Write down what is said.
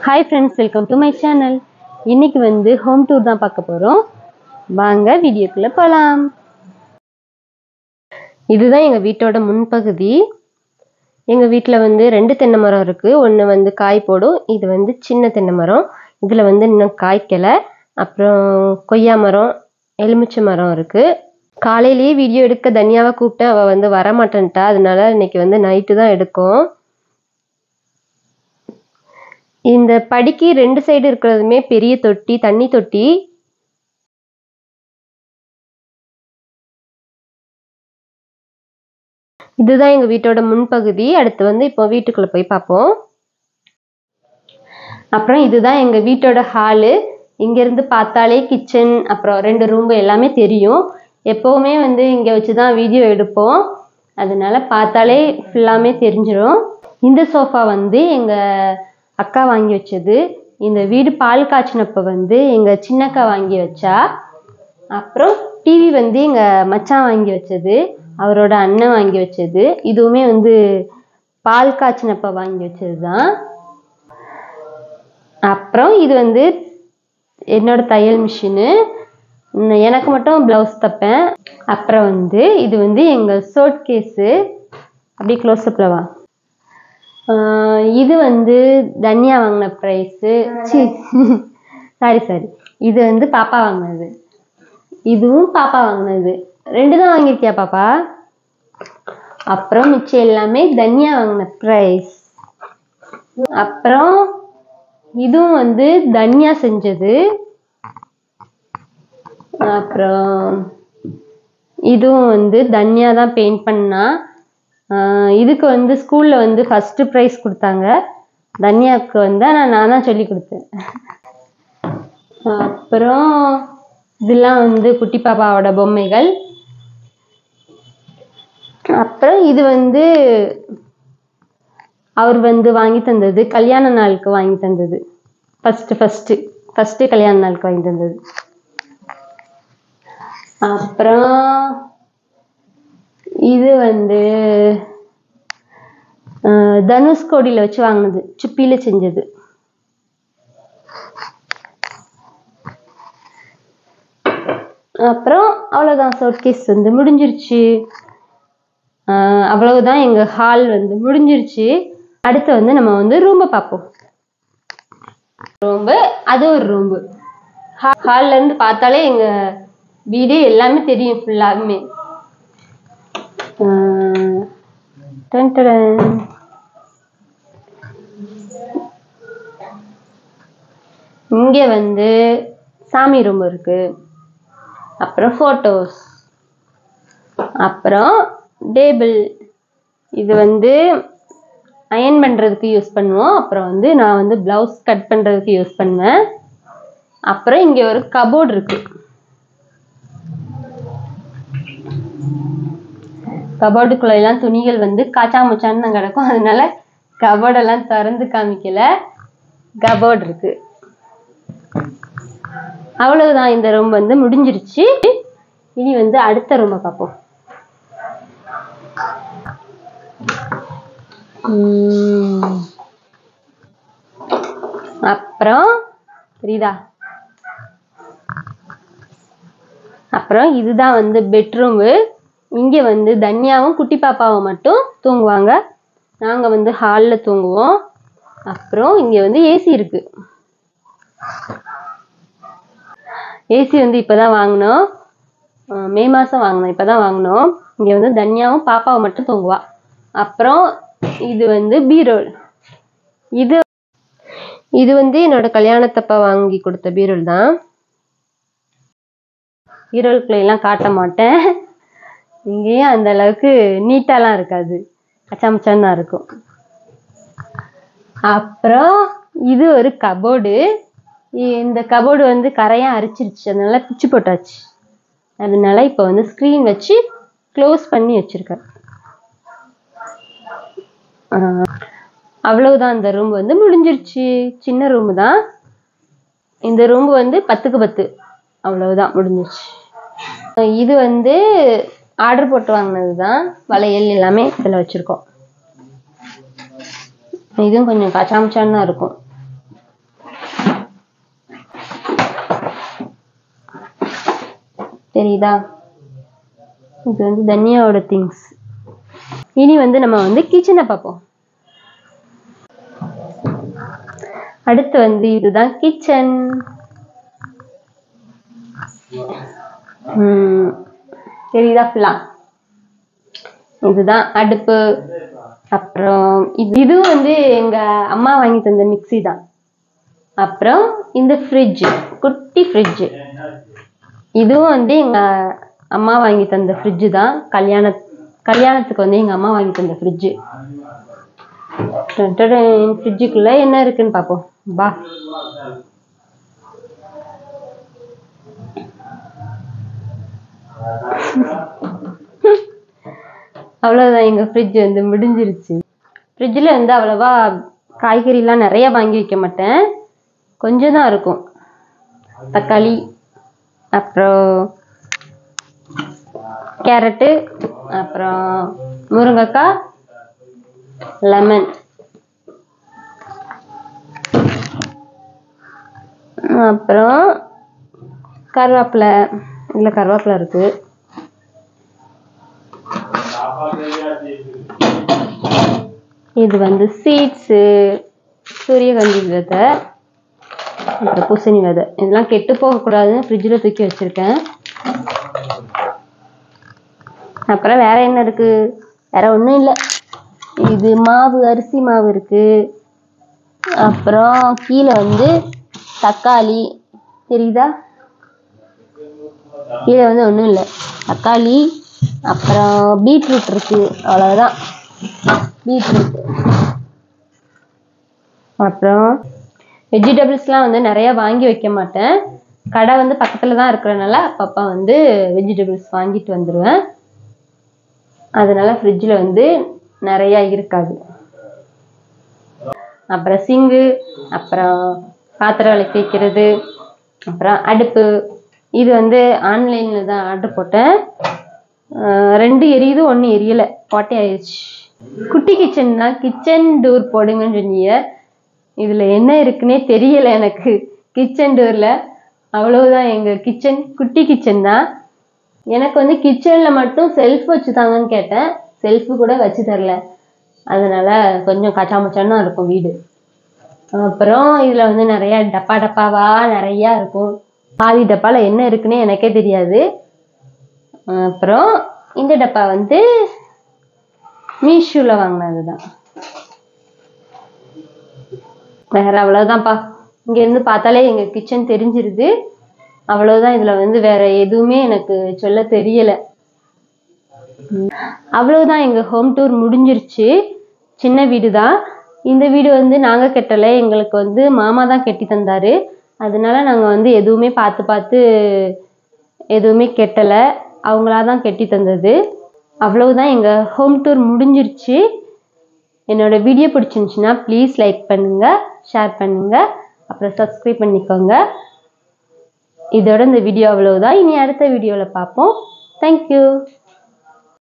Hi friends welcome to my channel இன்னைக்கு வந்து home tour தான் பார்க்க போகிறோம் வாங்க வீடியோக்குள்ளே போகலாம் இதுதான் எங்கள் வீட்டோட முன்பகுதி எங்கள் வீட்டில் வந்து ரெண்டு தென்னை மரம் இருக்குது ஒன்று வந்து காய் போடும் இது வந்து சின்ன தென்னை மரம் இதில் வந்து இன்னும் காய்க்கலை அப்புறம் கொய்யா மரம் எலுமிச்சை மரம் இருக்குது காலையிலேயே வீடியோ எடுக்க தனியாவை கூப்பிட்டு அவள் வந்து வரமாட்டேன்ட்டா அதனால இன்னைக்கு வந்து நைட்டு தான் எடுக்கும் இந்த படிக்கு ரெண்டு சைடு இருக்கிறதுமே பெரிய தொட்டி தண்ணி தொட்டி இதுதான் எங்க வீட்டோட முன்பகுதி அடுத்து வந்து இப்போ வீட்டுக்குள்ள போய் பார்ப்போம் அப்புறம் இதுதான் எங்க வீட்டோட ஹாலு இங்க இருந்து பார்த்தாலே கிச்சன் அப்புறம் ரெண்டு ரூம் எல்லாமே தெரியும் எப்பவுமே வந்து இங்க வச்சுதான் வீடியோ எடுப்போம் அதனால பார்த்தாலே ஃபுல்லாமே தெரிஞ்சிடும் இந்த சோஃபா வந்து எங்க அக்கா வாங்கி வச்சது இந்த வீடு பால் காய்ச்சினப்ப வந்து எங்க சின்னக்கா வாங்கி வச்சா அப்புறம் டிவி வந்து எங்க மச்சான் வாங்கி வச்சது அவரோட அண்ணன் வாங்கி வச்சது இதுவுமே வந்து பால் காய்ச்சினப்ப வாங்கி வச்சது தான் அப்புறம் இது வந்து என்னோட தையல் மிஷினு எனக்கு மட்டும் ப்ளவுஸ் தைப்பேன் அப்புறம் வந்து இது வந்து எங்கள் சோட் கேஸு அப்படியே க்ளோஸ்அப்பில் வா ஆஹ் இது வந்து தன்யா வாங்கின ப்ரைஸு சி சாரி சாரி இது வந்து பாப்பா வாங்கினது இதுவும் பாப்பா வாங்கினது ரெண்டு தான் வாங்கியிருக்கியா பாப்பா அப்புறம் மிச்சம் எல்லாமே தன்யா வாங்கின ப்ரைஸ் அப்புறம் இதுவும் வந்து தன்யா செஞ்சது அப்புறம் இதுவும் வந்து தன்யா தான் பெயிண்ட் பண்ணா ஆஹ் இதுக்கு வந்து ஸ்கூல்ல வந்து ஃபர்ஸ்ட் ப்ரைஸ் கொடுத்தாங்க தன்யாவுக்கு வந்து ஆனால் நான் தான் சொல்லி கொடுத்தேன் அப்புறம் இதெல்லாம் வந்து குட்டி பாப்பாவோட பொம்மைகள் அப்புறம் இது வந்து அவர் வந்து வாங்கி தந்தது கல்யாண நாளுக்கு வாங்கி தந்தது ஃபர்ஸ்ட் ஃபர்ஸ்ட் ஃபர்ஸ்ட் கல்யாண நாளுக்கு வாங்கி தந்தது அப்புறம் இது வந்து அஹ், தனுஷ்கோடியில வச்சு வாங்கினது சுப்பியில செஞ்சது அப்புறம் அவ்வளோதான் சோட்கேஸ் வந்து முடிஞ்சிருச்சு ஆஹ் அவ்வளவுதான் எங்க ஹால் வந்து முடிஞ்சிருச்சு அடுத்து வந்து நம்ம வந்து ரூமை பார்ப்போம் ரூம்பு அது ஒரு ரூம்பு ஹால்ல இருந்து பார்த்தாலே எங்க வீடு எல்லாமே தெரியும் ஃபுல்லாமே ஆஹ் டன் டடன். இங்க வந்து சாமி ரூம் இருக்கு அப்புறம் ஃபோட்டோஸ் அப்புறம் டேபிள் இது வந்து அயன் பண்ணுறதுக்கு யூஸ் பண்ணுவோம் அப்புறம் வந்து நான் வந்து ப்ளவுஸ் கட் பண்ணுறதுக்கு யூஸ் பண்ணுவேன் அப்புறம் இங்கே ஒரு கபோர்டு இருக்கு கபோர்டுக்குள்ள எல்லாம் துணிகள் வந்து காச்சா முச்சான்னு தான் கிடக்கும் அதனால கபோர்டெல்லாம் திறந்து காமிக்கல கபோர்டு இருக்கு அவ்வளவுதான் இந்த ரூம் வந்து முடிஞ்சிருச்சு இனி வந்து அடுத்த ரூமை பார்ப்போம் உம். அப்புறம் புரியுதா அப்புறம் இதுதான் வந்து பெட்ரூமு இங்க வந்து தன்யாவும் குட்டி பாப்பாவும் மட்டும் தூங்குவாங்க நாங்க வந்து ஹால்ல தூங்குவோம் அப்புறம் இங்க வந்து ஏசி இருக்கு ஏசி வந்து இப்பதான் வாங்கினோம் அஹ் மே மாசம் வாங்கினோம் இப்பதான் வாங்கினோம் இங்க வந்து தன்யாவும் பாப்பாவும் மட்டும் தூங்குவா அப்புறம் இது வந்து பீரோல் இது இது வந்து என்னோட கல்யாணத்தப்ப வாங்கி கொடுத்த பீரோல் தான் பீரோல்குள்ள எல்லாம் காட்ட மாட்டேன் இங்கேயும் அந்த அளவுக்கு நீட்டாலாம் இருக்காது கச்சாமச்சான் தான் இருக்கும் அப்புறம் இது ஒரு கபோர்டு இந்த கபோர்டு வந்து கரையா அரிச்சிருச்சு அதனால பிச்சு போட்டாச்சு அதனால இப்போ வந்து ஸ்க்ரீன் வச்சு க்ளோஸ் பண்ணி வச்சிருக்கேன் ஆஹ் அவ்வளவுதான் இந்த ரூம் வந்து முடிஞ்சிருச்சு சின்ன ரூம் தான் இந்த ரூம் வந்து பத்துக்கு பத்து அவ்வளவுதான் முடிஞ்சிருச்சு ஆஹ் இது வந்து ஆர்டர் போட்டு வாங்கினது தான் வளையல் எல்லாமே இதில் வச்சிருக்கோம் இதுவும் கொஞ்சம் கச்சாமச்சான்னு தான் இருக்கும் தெரியுதா இது வந்து தனியாவோட திங்ஸ் இனி வந்து நம்ம வந்து கிச்சனை பார்ப்போம் அடுத்து வந்து இதுதான் கிச்சன் தெரியுதா ஃபுல்லா இதுதான் அடுப்பு அப்புறம் இது இதுவும் வந்து எங்க அம்மா வாங்கி தந்த மிக்ஸி தான் அப்புறம் இந்த ஃப்ரிட்ஜ் குட்டி ஃப்ரிட்ஜ் இதுவும் வந்து எங்க அம்மா வாங்கி தந்த ஃப்ரிட்ஜ் தான் கல்யாண கல்யாணத்துக்கு வந்து எங்க அம்மா வாங்கி தந்த ஃப்ரிட்ஜ் ஃப்ரிட்ஜுக்குள்ள என்ன இருக்குன்னு பார்ப்போம் பா அவ்வளோதான் எங்கள் ஃப்ரிட்ஜ் வந்து முடிஞ்சிருச்சு ஃப்ரிட்ஜில் வந்து அவ்வளோவா காய்கறிலாம் நிறைய வாங்கி வைக்க மாட்டேன் கொஞ்சம் தான் இருக்கும் தக்காளி அப்புறம் கேரட்டு அப்புறம் முருங்கைக்காய் லெமன் அப்புறம் கருவேப்பிலை இல்லை கருவேப்பிலை இருக்குது இது வந்து சீட்ஸு சூரியகாந்தி விதை அப்புறம் பூசணி விதை இதெல்லாம் கெட்டு போகக்கூடாதுன்னு ஃப்ரிட்ஜில் தூக்கி வச்சுருக்கேன் அப்புறம் வேற என்ன இருக்கு வேற ஒன்றும் இல்லை இது மாவு அரிசி மாவு இருக்கு அப்புறம் கீழே வந்து தக்காளி தெரியுதா கீழே வந்து ஒன்றும் இல்லை தக்காளி அப்புறம் பீட்ரூட் இருக்கு அவ்வளவுதான் பீட்ரூட் அப்புறம் வெஜிடபிள்ஸ்லாம் வந்து நிறைய வாங்கி வைக்க மாட்டேன் கடை வந்து பக்கத்தில் தான் இருக்கிறனால அப்பப்போ வந்து வெஜிடபிள்ஸ் வாங்கிட்டு வந்துடுவேன் அதனால ஃப்ரிட்ஜில் வந்து நிறையா இருக்காது அப்புறம் சிங்கு அப்புறம் பாத்திரம் விளக்கி வைக்கிறது அப்புறம் அடுப்பு இது வந்து ஆன்லைனில் தான் ஆர்டர் போட்டேன் அஹ் ரெண்டு எரியுது ஒன்று எரியலை பாட்டே ஆயிடுச்சு குட்டி கிச்சன் தான் கிச்சன் டோர் போடுங்கன்னு சொன்னீங்க இதில் என்ன இருக்குன்னே தெரியலை எனக்கு கிச்சன் டோரில் அவ்வளவுதான் எங்கள் கிச்சன் குட்டி கிச்சன் தான் எனக்கு வந்து கிச்சனில் மட்டும் செல்ஃப் வச்சு தாங்கன்னு கேட்டேன் செல்ஃபு கூட வச்சு தரல அதனால கொஞ்சம் கச்சாமச்சான்னு தான் இருக்கும் வீடு அப்புறம் இதில் வந்து நிறைய டப்பா டப்பாவா நிறையா இருக்கும் பாதி டப்பாவில் என்ன இருக்குன்னே எனக்கே தெரியாது அப்புறம் இந்த டப்பா வந்து மீஷோவில் வாங்கினது தான் வேற அவ்வளோதான்ப்பா இங்கேருந்து பார்த்தாலே எங்கள் கிச்சன் தெரிஞ்சிருது அவ்வளோதான் இதில் வந்து வேற எதுவுமே எனக்கு சொல்ல தெரியலை அவ்வளவுதான் எங்கள் ஹோம் டூர் முடிஞ்சிருச்சு சின்ன வீடு தான் இந்த வீடு வந்து நாங்கள் கட்டலை எங்களுக்கு வந்து மாமா தான் கட்டி தந்தார் அதனால நாங்கள் வந்து எதுவுமே பார்த்து பார்த்து எதுவுமே கெட்டலை அவங்களா தான் கட்டி தந்தது அவ்வளவுதான் எங்கள் ஹோம் டூர் முடிஞ்சிருச்சு என்னோட வீடியோ பிடிச்சிருந்துச்சுன்னா ப்ளீஸ் லைக் பண்ணுங்கள் ஷேர் பண்ணுங்கள் அப்புறம் சப்ஸ்கிரைப் பண்ணிக்கோங்க இதோட இந்த வீடியோ அவ்வளவுதான் இனி அடுத்த வீடியோவில் பார்ப்போம் தேங்க்யூ